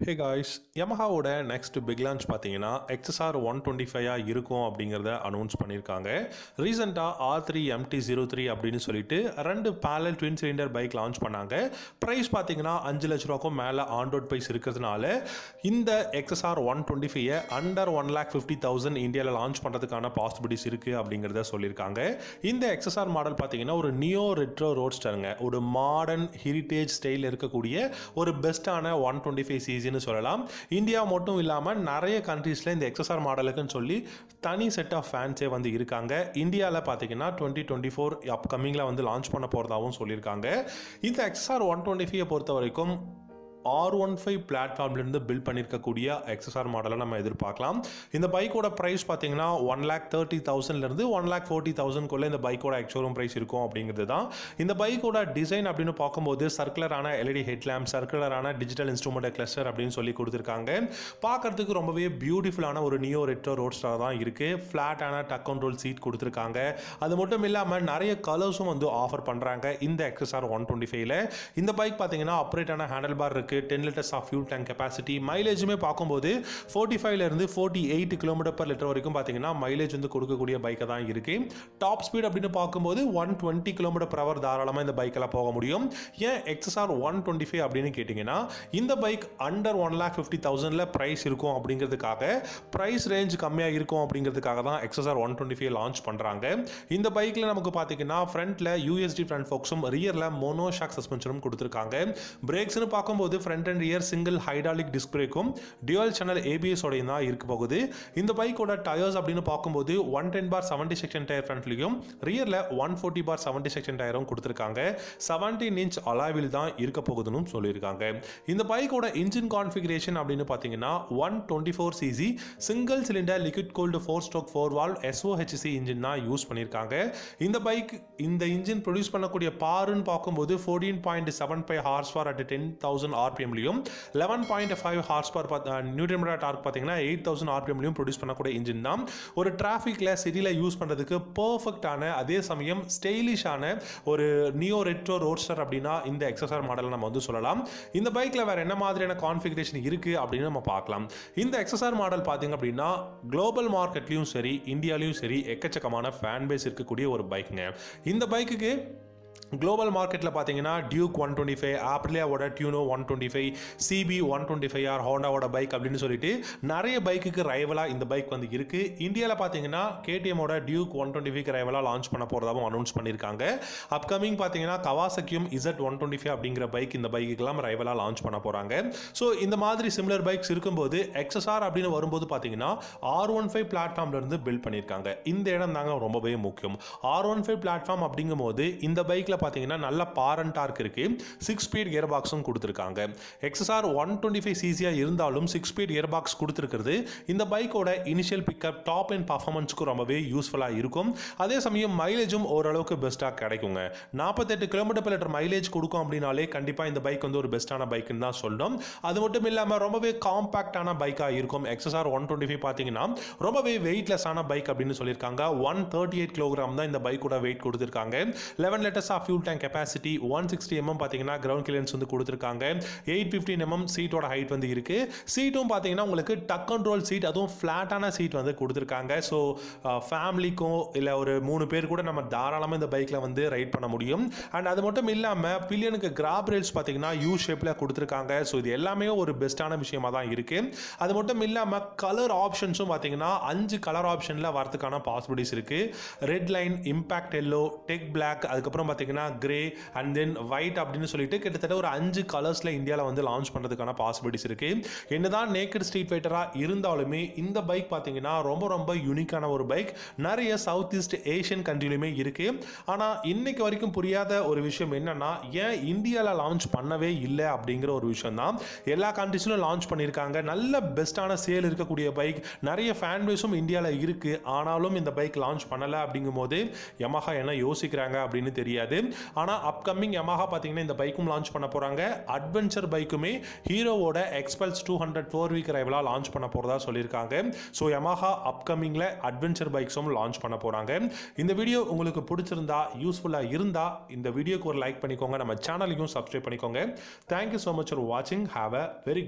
ஹே guys யமஹாவோட next big launch பார்த்தீங்கன்னா XSR one twenty ஃபைவாக இருக்கும் அப்படிங்கிறத அனௌன்ஸ் பண்ணியிருக்காங்க ரீசெண்டாக R three MT zero three அப்படின்னு சொல்லிட்டு ரெண்டு parallel twin cylinder bike launch பண்ணாங்க ப்ரைஸ் பார்த்தீங்கன்னா அஞ்சு லட்ச ரூபாக்கும் மேலே ஆன் ரோட் ப்ரைஸ் இருக்கிறதுனால இந்த எக்ஸ்எஸ்ஆர் ஒன் டுவெண்ட்டி ஃபைவை under one lakh fifty thousand இந்தியாவில் லான்ச் பண்ணுறதுக்கான பாசிபிலிட்டிஸ் இருக்குது அப்படிங்கிறத சொல்லியிருக்காங்க இந்த எக்ஸ்எஸ்ஆர் மாடல் பார்த்தீங்கன்னா ஒரு நியோ ரெட்ரோ ரோட்ஸ்டருங்க ஒரு மாடர்ன் ஹெரிட்டேஜ் ஸ்டைல் இருக்கக்கூடிய ஒரு பெஸ்ட்டான ஒன் டுவெண்ட்டி ஃபைவ் சிசின்னு சொல்லலாம் இந்தியா மட்டும் இல்லாமல் நிறைய கண்ட்ரீஸில் இந்த எக்ஸ்எஸ்ஆர் மாடலுக்குன்னு சொல்லி தனி செட் ஆஃப் ஃபேன்ஸே வந்து இருக்காங்க இந்தியாவில் பார்த்தீங்கன்னா டுவெண்ட்டி டுவெண்ட்டி ஃபோர் அப்கமிங்கில் வந்து லான்ச் பண்ண போகிறதாகவும் சொல்லியிருக்காங்க இந்த எக்ஸ்எஸ்ஆர் ஒன் டுவெண்ட்டி ஃபைவை பொறுத்த வரைக்கும் ஆர் ஒன் ஃபைவ் பிளாட்ஃபார்ம்லேருந்து பில்ட் பண்ணியிருக்கக்கூடிய எக்ஸ்எஸ்ஆர் மாடலை நம்ம எதிர்பார்க்கலாம் இந்த பைக்கோட ப்ரைஸ் பார்த்தீங்கன்னா ஒன் லேக் தேர்ட்டி தௌசண்ட்லேருந்து ஒன் லேக் ஃபோர்ட்டி தௌசண்ட்குள்ளே இந்த பைக்கோட எக்ஷோரூம் ப்ரைஸ் இருக்கும் அப்படிங்கிறது தான் இந்த பைக்கோட டிசைன் அப்படின்னு பார்க்கும்போது சர்க்குலரான எல்இடி ஹெட்லாம்ப் சர்க்குலரான டிஜிட்டல் இன்ஸ்ட்ருமெண்ட் கிளஸ்டர் அப்படின்னு சொல்லி கொடுத்துருக்காங்க பார்க்கறதுக்கு ரொம்பவே பியூட்டிஃபுல்லான ஒரு நியோ ரெட்ரோ ரோட்ஸ்டாக தான் இருக்குது ஃப்ளாட்டான டக் கண்ட்ரோல் சீட் கொடுத்துருக்காங்க அது மட்டும் இல்லாமல் நிறைய கலர்ஸும் வந்து ஆஃபர் பண்ணுறாங்க இந்த எக்ஸ்எஸ்ஆர் ஒன் டுவெண்ட்டி ஃபைவ்ல இந்த பைக் பார்த்தீங்கன்னா ஆப்ரேட்டான ஹேண்டில் பார் இருக்குது ten litres of fuel tank capacity மைலேஜுமே பார்க்கும்போது ஃபோர்ட்டி ஃபைவ்லேருந்து forty eight kilometre per litre வரைக்கும் பார்த்தீங்கன்னா மைலேஜ் வந்து கொடுக்கக்கூடிய பைக்கை தான் இருக்குது டாப் ஸ்பீட் அப்படின்னு பார்க்கும்போது one twenty kilometre per hour தாராளமாக இந்த பைக்கில் போக முடியும் ஏன் எக்ஸ்எஸ்ஆர் ஒன் டுவெண்ட்டி ஃபைவ் அப்படின்னு கேட்டிங்கன்னா இந்த bike under one lakh fifty தௌசண்டில் ப்ரைஸ் இருக்கும் அப்படிங்கிறதுக்காக ப்ரைஸ் ரேஞ்ச் கம்மியாக இருக்கும் அப்படிங்கிறதுக்காக தான் XSR one twenty five launch பண்ணுறாங்க இந்த பைக்கில் நமக்கு பார்த்தீங்கன்னா ஃப்ரண்ட்டில் யூஎஸ்டி ஃப்ரண்ட் ஃபோக்ஸும் ரியரில் மோனோ ஷாக் சஸ்பென்ஷனும் கொடுத்துருக்காங்க பிரேக்ஸ்னு பார்க்கும்போது front and rear single hydraulic disc பிரேக்கும் டியூவல் சேனல் ஏபிஎஸோடையும் தான் இருக்க போகுது இந்த பைக்கோட டயர்ஸ் அப்படின்னு பார்க்கும்போது one ten by seventy section tyre ஃப்ரண்ட்லையும் ரியரில் one forty by seventy section டயரும் கொடுத்துருக்காங்க செவன்டீன் இன்ச் அலாவில் தான் இருக்க போகுதுன்னு சொல்லியிருக்காங்க இந்த பைக்கோட இன்ஜின் கான்ஃபிகரேஷன் அப்படின்னு பார்த்தீங்கன்னா one twenty four CC single cylinder liquid cooled four stroke four valve SOHC engine தான் யூஸ் பண்ணியிருக்காங்க இந்த பைக் இந்த இன்ஜின் ப்ரொடியூஸ் பண்ணக்கூடிய பாருன்னு பார்க்கும்போது fourteen point seven five horsepower at ten thousand ஆர்பிஎம்லையும் eleven point five horse per newton torque பார்த்தீங்கன்னா eight thousand ஆர்பிஎம்லையும் ப்ரொடியூஸ் பண்ணக்கூடிய இன்ஜின் தான் ஒரு டிராஃபிக்கில் சிட்டியில் யூஸ் பண்ணுறதுக்கு பர்ஃபெக்டான அதே சமயம் ஸ்டைலிஷான ஒரு நியோ ரெட்ரோ ரோட்ஸ்டர் அப்படின்னா இந்த எக்ஸ்எஸ்ஆர் மாடலை நம்ம வந்து சொல்லலாம் இந்த பைக்கில் வேறு என்ன மாதிரியான கான்ஃபிகரேஷன் இருக்குது அப்படின்னு நம்ம பார்க்கலாம் இந்த எக்ஸ்எஸ்ஆர் மாடல் பார்த்தீங்க அப்படின்னா குளோபல் மார்க்கெட்லையும் சரி இந்தியாலையும் சரி எக்கச்சக்கமான ஃபேன் பேஸ் இருக்கக்கூடிய ஒரு பைக்குங்க இந்த பைக்குக்கு குளோபல் மார்க்கெட்டில் பார்த்தீங்கன்னா டியூக் ஒன் டுவெண்ட்டி ஃபைவ் ஆப்ரிலியாவோட Tuono one twenty five CB one twenty five R ஹோண்டாவோட பைக் அப்படின்னு சொல்லிட்டு நிறைய பைக்குக்கு ரைவலாக இந்த பைக் வந்து இருக்குது இந்தியாவில் பார்த்தீங்கன்னா கேடிஎம்மோட டியூக் ஒன் டுவெண்ட்டி ஃபைவ் ரைவலாக லான்ச் பண்ண போகிறதாகவும் அனௌன்ஸ் பண்ணியிருக்காங்க அப்கமிங் பார்த்தீங்கன்னா கவாசக்கியும் இசட் ஒன் டுவெண்ட்டி ஃபைவ் அப்படிங்கிற பைக் இந்த பைக்குக்கெல்லாம் ரைவலாக லான்ச் பண்ண போகிறாங்க ஸோ இந்த மாதிரி சிமிலர் பைக்ஸ் இருக்கும்போது எக்ஸ்எஸ்ஆர் அப்படின்னு வரும்போது பார்த்தீங்கன்னா ஆர் ஒன் ஃபைவ் பிளாட்ஃபார்ம்லேருந்து பில்ட் பண்ணியிருக்காங்க இந்த இடம் தாங்க ரொம்பவே முக்கியம் ஆர் ஒன் ஃபைவ் பிளாட்ஃபார்ம் அப்படிங்கும்போது இந்த பைக்கில் பார்த்தீங்கன்னா நல்ல பாரன் டார்க் இருக்கு சிக்ஸ் ஸ்பீட் கியர் பாக்ஸும் கொடுத்துருக்காங்க எக்ஸ்எஸ்ஆர் ஒன் டுவெண்ட்டி ஃபைவ் சிசியாக இருந்தாலும் சிக்ஸ் ஸ்பீட் கியர் பாக்ஸ் கொடுத்துருக்கிறது இந்த பைக்கோட இனிஷியல் பிக்கப் டாப் அண்ட் பர்ஃபார்மன்ஸுக்கு ரொம்பவே யூஸ்ஃபுல்லாக இருக்கும் அதே சமயம் மைலேஜும் ஓரளவுக்கு பெஸ்ட்டாக கிடைக்குங்க நாற்பத்தெட்டு கிலோமீட்டர் per லிட்டர் மைலேஜ் கொடுக்கும் அப்படின்னாலே கண்டிப்பாக இந்த பைக் வந்து ஒரு பெஸ்ட்டான பைக்குன்னு தான் சொல்லணும் அது மட்டும் இல்லாமல் ரொம்பவே காம்பாக்டான பைக்காக இருக்கும் எக்ஸ்எஸ்ஆர் ஒன் டுவெண்ட்டி ஃபைவ் பார்த்தீங்கன்னா ரொம்பவே வெயிட்லெஸ்ஸான பைக் அப்படின்னு சொல்லியிருக்காங்க ஒன் தேர்ட்டி எயிட் கிலோகிராம் தான் இந்த பைக்கோட வெயிட் கொடுத்துருக்காங்க eleven litres of fuel tank capacity one sixty MM பார்த்தீங்கன்னா கிரவுண்ட் கிளியன்ஸ் வந்து கொடுத்துருக்காங்க எயிட் ஃபிஃப்டின் எம்எம் சீட்டோட ஹைட் வந்து இருக்கு சீட்டும் பார்த்தீங்கன்னா உங்களுக்கு டக் கண்ட்ரோல் சீட் அதுவும் ஃப்ளாட்டான சீட் வந்து கொடுத்துருக்காங்க ஸோ ஃபேமிலிக்கும் இல்லை ஒரு மூணு பேர் கூட நம்ம தாராளமாக இந்த பைக்கில் வந்து ரைட் பண்ண முடியும் அண்ட் அது மட்டும் இல்லாமல் பில்லியனுக்கு கிராப் ரேல்ஸ் பார்த்தீங்கன்னா யூ ஷேப்பில் கொடுத்துருக்காங்க ஸோ இது எல்லாமே ஒரு பெஸ்ட்டான விஷயமா தான் இருக்கு அது மட்டும் இல்லாமல் கலர் ஆப்ஷன்ஸும் பார்த்தீங்கன்னா அஞ்சு கலர் ஆப்ஷனில் வரதுக்கான பாசிபிலிட்டிஸ் இருக்கு red line impact yellow tech black அதுக்கப்புறம் பார்த்தீங்கன்னா கிரே அண்ட் தென் ஒயிட் அப்படின்னு சொல்லிட்டு கிட்டத்தட்ட ஒரு அஞ்சு கலர்ஸில் இந்தியாவில் வந்து லான்ச் பண்ணுறதுக்கான பாசிபிலிட்டிஸ் இருக்கு என்னதான் நேக்கட் ஸ்ட்ரீட் ஃபைட்டராக இருந்தாலுமே இந்த பைக் பார்த்தீங்கன்னா ரொம்ப ரொம்ப யூனிக்கான ஒரு பைக் நிறைய சவுத் ஈஸ்ட் ஏஷியன் கண்ட்ரிலுமே இருக்கு ஆனால் இன்னைக்கு வரைக்கும் புரியாத ஒரு விஷயம் என்னன்னா ஏன் இந்தியாவில் லான்ச் பண்ணவே இல்லை அப்படிங்கிற ஒரு விஷயம் தான் எல்லா கண்ட்ரிஸ்லும் லான்ச் பண்ணியிருக்காங்க நல்ல பெஸ்ட்டான சேல் இருக்கக்கூடிய பைக் நிறைய ஃபேன் பேஸும் இந்தியாவில் இருக்கு ஆனாலும் இந்த பைக் லான்ச் பண்ணலை அப்படிங்கும் போது யமஹா என்ன யோசிக்கிறாங்க அப்படின்னு தெரியாது ஆனால் அப்கமிங் யமஹா பார்த்தீங்கன்னா இந்த பைக்கும் லான்ச் பண்ண போகிறாங்க அட்வென்ச்சர் பைக்குமே ஹீரோவோட எக்ஸ்பல்ஸ் டூ ஹண்ட்ரட் ஃபோர் வீக் ரைவலாக லான்ச் பண்ண போகிறதா சொல்லியிருக்காங்க ஸோ யமஹா அப்கமிங்கில் அட்வென்ச்சர் பைக்ஸும் லான்ச் பண்ண போகிறாங்க இந்த வீடியோ உங்களுக்கு பிடிச்சிருந்தா யூஸ்ஃபுல்லாக இருந்தால் இந்த வீடியோக்கு ஒரு லைக் பண்ணிக்கோங்க நம்ம சேனலையும் சப்ஸ்கிரைப் பண்ணிக்கோங்க தேங்க்யூ ஸோ மச் ஃபார் வாட்சிங் ஹாவ் அ வெரி